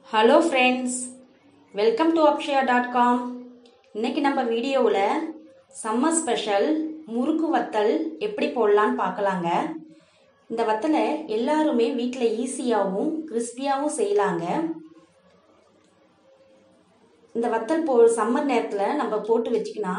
hello friends welcome to Akshaya dot com இன்னைக்கு நம்ம வீடியோவில் சம்மர் ஸ்பெஷல் முறுக்கு வத்தல் எப்படி போடலான்னு பார்க்கலாங்க இந்த வத்தலை எல்லாருமே வீட்டில் ஈஸியாகவும் கிறிஸ்பியாகவும் செய்யலாங்க இந்த வத்தல் போ சம்மர் நேரத்தில் நம்ம போட்டு வச்சுக்கினா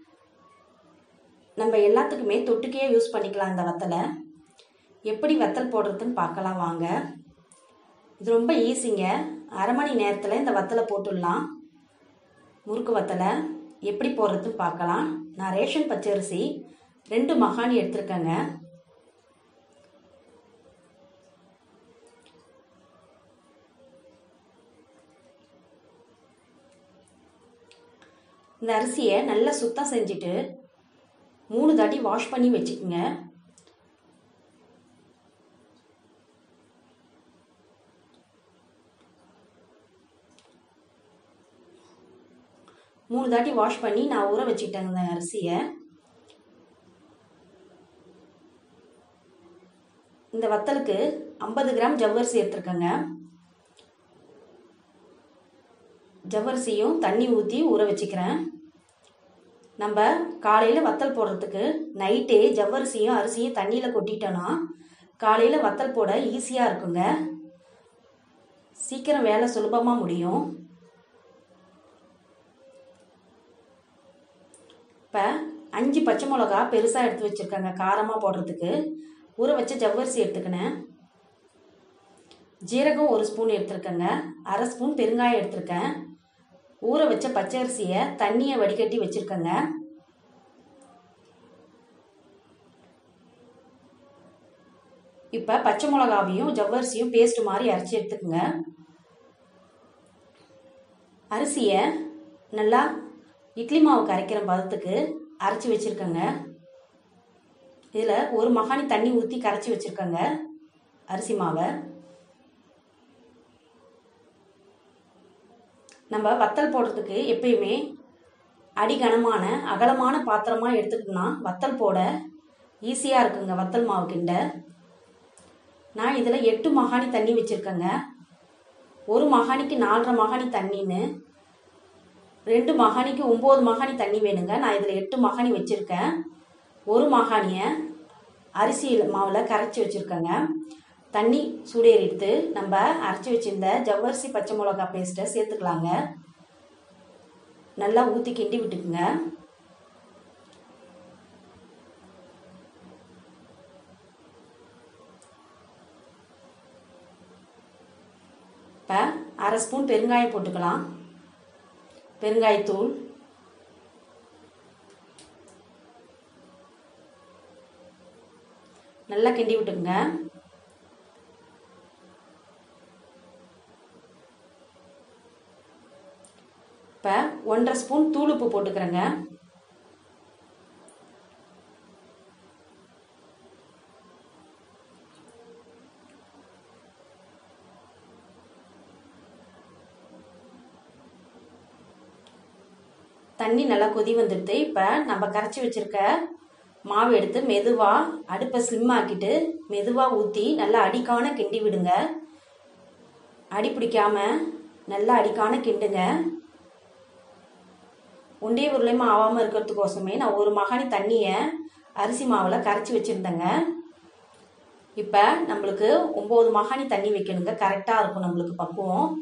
நம்ம எல்லாத்துக்குமே தொட்டுக்கே யூஸ் பண்ணிக்கலாம் இந்த வத்தலை எப்படி வத்தல் போடுறதுன்னு பார்க்கலாம் வாங்க இது ரொம்ப ஈஸிங்க அரை மணி நேரத்தில் இந்த வத்தலை போட்டுடலாம் முறுக்கு வத்தலை எப்படி போடுறதுன்னு பார்க்கலாம் நான் ரேஷன் பச்சரிசி ரெண்டு மகாணி எடுத்திருக்கேங்க இந்த அரிசியை நல்லா சுத்தம் செஞ்சுட்டு மூணு தாட்டி வாஷ் பண்ணி வச்சுக்கோங்க மூணு தாட்டி வாஷ் பண்ணி நான் ஊற வச்சுக்கிட்டேங்க இந்த அரிசியை இந்த வத்தலுக்கு ஐம்பது கிராம் ஜவ்வரிசி எடுத்துருக்கேங்க ஜவ்வரிசியும் தண்ணி ஊற்றி ஊற வச்சுக்கிறேன் நம்ம காலையில் வத்தல் போடுறதுக்கு நைட்டே ஜவ்வரிசியும் அரிசியும் தண்ணியில் கொட்டிட்டோன்னா காலையில் வத்தல் போட ஈஸியாக இருக்குங்க சீக்கிரம் வேலை சுலபமாக முடியும் இப்போ அஞ்சு பச்சை மிளகா பெருசாக எடுத்து வச்சுருக்கேங்க காரமாக போடுறதுக்கு ஊற வச்ச ஜவ்வரிசி எடுத்துக்கினேன் ஜீரகம் ஒரு ஸ்பூன் எடுத்துருக்கேங்க அரை ஸ்பூன் பெருங்காயம் எடுத்திருக்கேன் ஊற வச்ச பச்சரிசியை தண்ணியை வடிகட்டி வச்சுருக்கேங்க இப்போ பச்சை மிளகாவையும் ஜவ்வரிசியும் பேஸ்ட் மாதிரி அரைச்சி எடுத்துக்கோங்க அரிசியை நல்லா இட்லி மாவு கரைக்கிற பதத்துக்கு அரைச்சி வச்சுருக்கேங்க இதில் ஒரு மகாணி தண்ணி ஊற்றி கரைச்சி வச்சுருக்கேங்க அரிசி மாவை நம்ம வத்தல் போடுறதுக்கு எப்பயுமே அடிகனமான அகலமான பாத்திரமாக எடுத்துக்கிட்டோம்னா வத்தல் போட ஈஸியாக இருக்குங்க வத்தல் மாவு கிண்ட நான் இதில் எட்டு மகாணி தண்ணி வச்சுருக்கேங்க ஒரு மகாணிக்கு நாலரை மகாணி தண்ணின்னு ரெண்டு மகாணிக்கு ஒம்பது மகாணி தண்ணி வேணுங்க நான் இதில் எட்டு மகாணி வச்சுருக்கேன் ஒரு மகாணியை அரிசி மாவில் கரைச்சி வச்சுருக்கேங்க தண்ணி சூடேறிடுத்து நம்ம அரைச்சி வச்சிருந்த ஜவ்வரிசி பச்சை மிளகா பேஸ்ட்டை சேர்த்துக்கலாங்க நல்லா ஊற்றி கிண்டி விட்டுக்குங்க இப்போ அரை ஸ்பூன் பெருங்காயம் போட்டுக்கலாம் பெருங்காயத்தூள் நல்லா கிண்டி விட்டுக்குங்க இப்போ ஒன்றரை ஸ்பூன் தூள் உப்பு போட்டுக்கிறேங்க தண்ணி நல்லா கொதி வந்துடுது இப்போ நம்ம கரைச்சி வச்சுருக்க மாவு எடுத்து மெதுவாக அடுப்பை ஸ்லிம் ஆக்கிட்டு மெதுவாக ஊற்றி நல்லா அடிக்கான கிண்டி விடுங்க அடி பிடிக்காம நல்லா அடிக்கான கிண்டுங்க ஒன்றே உருளையுமா ஆகாமல் இருக்கிறதுக்கோசமே நான் ஒரு மகாணி தண்ணியை அரிசி மாவில் கரைச்சி வச்சுருந்தேங்க இப்போ நம்மளுக்கு ஒம்பது மகாணி தண்ணி வைக்கணுங்க கரெக்டாக இருக்கும் நம்மளுக்கு பக்குவம்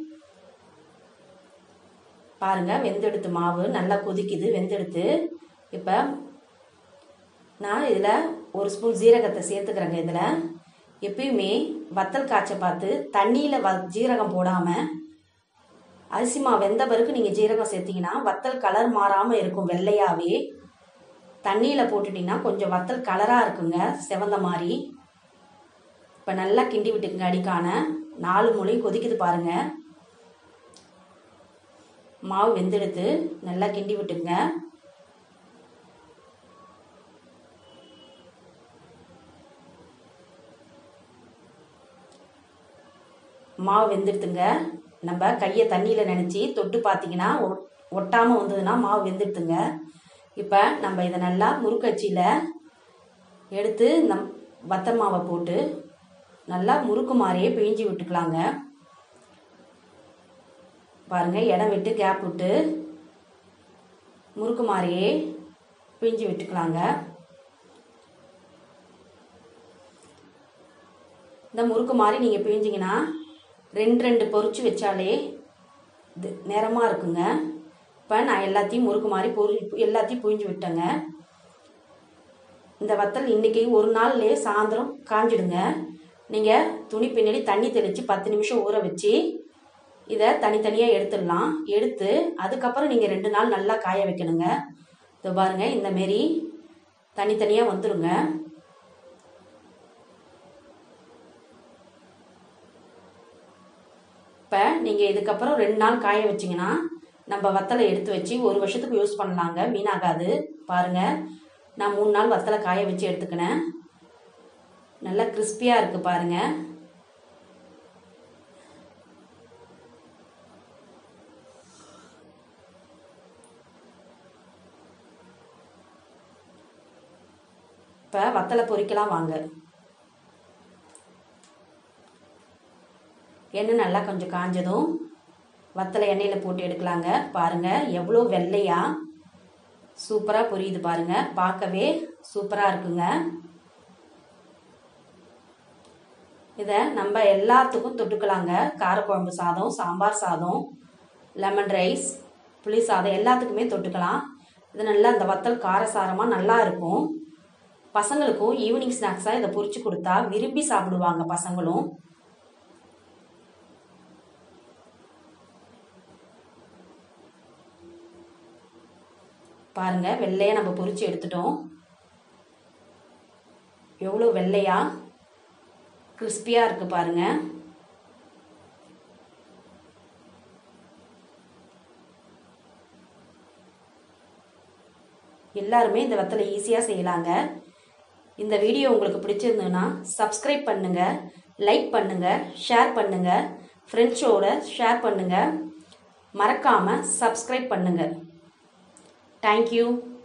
பாருங்கள் வெந்தெடுத்து மாவு நல்லா கொதிக்குது வெந்தெடுத்து இப்போ நான் இதில் ஒரு ஸ்பூன் ஜீரகத்தை சேர்த்துக்கிறேங்க இதில் எப்பயுமே வத்தல் காய்ச்ச பார்த்து தண்ணியில் வ ஜீரகம் போடாமல் அரிசி மாவு வெந்த பிறகு நீங்கள் ஜீரகம் சேர்த்திங்கன்னா வத்தல் கலர் மாறாமல் இருக்கும் வெள்ளையாகவே தண்ணியில் போட்டுட்டிங்கன்னா கொஞ்சம் வத்தல் கலராக இருக்குங்க செவந்த மாதிரி இப்போ நல்லா கிண்டி விட்டுக்குங்க அடிக்கான நாலு மொழியும் கொதிக்குது பாருங்கள் மாவு வெந்தெடுத்து நல்லா கிண்டி விட்டுங்க மாவு வெந்துடுத்துங்க நம்ம கையை தண்ணியில் நினச்சி தொட்டு பார்த்தீங்கன்னா ஒட்டாமல் வந்ததுன்னா மாவு வெந்துடுத்துங்க இப்போ நம்ம இதை நல்லா முறுக்கச்சியில் எடுத்து இந்த வத்தல் மாவை போட்டு நல்லா முறுக்கு மாதிரியே பிழிஞ்சு விட்டுக்கலாங்க பாருங்கள் இடம் விட்டு கேப் விட்டு முறுக்கு மாதிரியே பிழிஞ்சு விட்டுக்கலாங்க இந்த முறுக்கு மாதிரி நீங்கள் பிழிஞ்சிங்கன்னா ரெண்டு ரெண்டு பொரிச்சு வச்சாலே இது நிறமாக இருக்குங்க இப்போ நான் எல்லாத்தையும் முறுக்கு மாதிரி பொரி எல்லாத்தையும் புழிஞ்சு விட்டேங்க இந்த வத்தல் இன்றைக்கி ஒரு நாள்லேயே சாயந்தரம் காஞ்சிடுங்க நீங்கள் துணி பின்னாடி தண்ணி தெளித்து பத்து நிமிஷம் ஊற வச்சு இதை தனித்தனியாக எடுத்துடலாம் எடுத்து அதுக்கப்புறம் நீங்கள் ரெண்டு நாள் நல்லா காய வைக்கணுங்க இதோ பாருங்கள் இந்தமாரி தனித்தனியாக வந்துடுங்க இப்போ நீங்கள் இதுக்கப்புறம் ரெண்டு நாள் காய வச்சிங்கன்னா நம்ம வத்தலை எடுத்து வச்சு ஒரு வருஷத்துக்கு யூஸ் பண்ணலாங்க வீணாகாது பாருங்கள் நான் மூணு நாள் வத்தலை காய வச்சு எடுத்துக்கினேன் நல்லா கிறிஸ்பியாக இருக்குது பாருங்கள் இப்போ வத்தலை பொரிக்கலாம் வாங்க எண்ணெய் நல்லா கொஞ்சம் காஞ்சதும் வத்தலை எண்ணெயில் போட்டு எடுக்கலாங்க பாருங்கள் எவ்வளோ வெள்ளையாக சூப்பராக புரியுது பாருங்கள் பார்க்கவே சூப்பராக இருக்குங்க இதை நம்ம எல்லாத்துக்கும் தொட்டுக்கலாங்க காரக்குழம்பு சாதம் சாம்பார் சாதம் லெமன் ரைஸ் புளி சாதம் எல்லாத்துக்குமே தொட்டுக்கலாம் இது நல்லா அந்த வத்தல் காரசாரமாக நல்லா இருக்கும் பசங்களுக்கும் ஈவினிங் ஸ்நாக்ஸாக இதை பொரிச்சு கொடுத்தா விரும்பி சாப்பிடுவாங்க பசங்களும் பாருங்க வெள்ளையாக நம்ம பொரிச்சு எடுத்துட்டோம் எவ்வளோ வெள்ளையா கிறிஸ்பியாக இருக்குது பாருங்க எல்லாருமே இந்த வத்தலை ஈஸியாக செய்யலாங்க இந்த வீடியோ உங்களுக்கு பிடிச்சிருந்ததுன்னா சப்ஸ்கிரைப் பண்ணுங்கள் லைக் பண்ணுங்கள் ஷேர் பண்ணுங்கள் ஃப்ரெண்ட்ஸோட ஷேர் பண்ணுங்கள் மறக்காமல் சப்ஸ்கிரைப் பண்ணுங்கள் தேங்க்யூ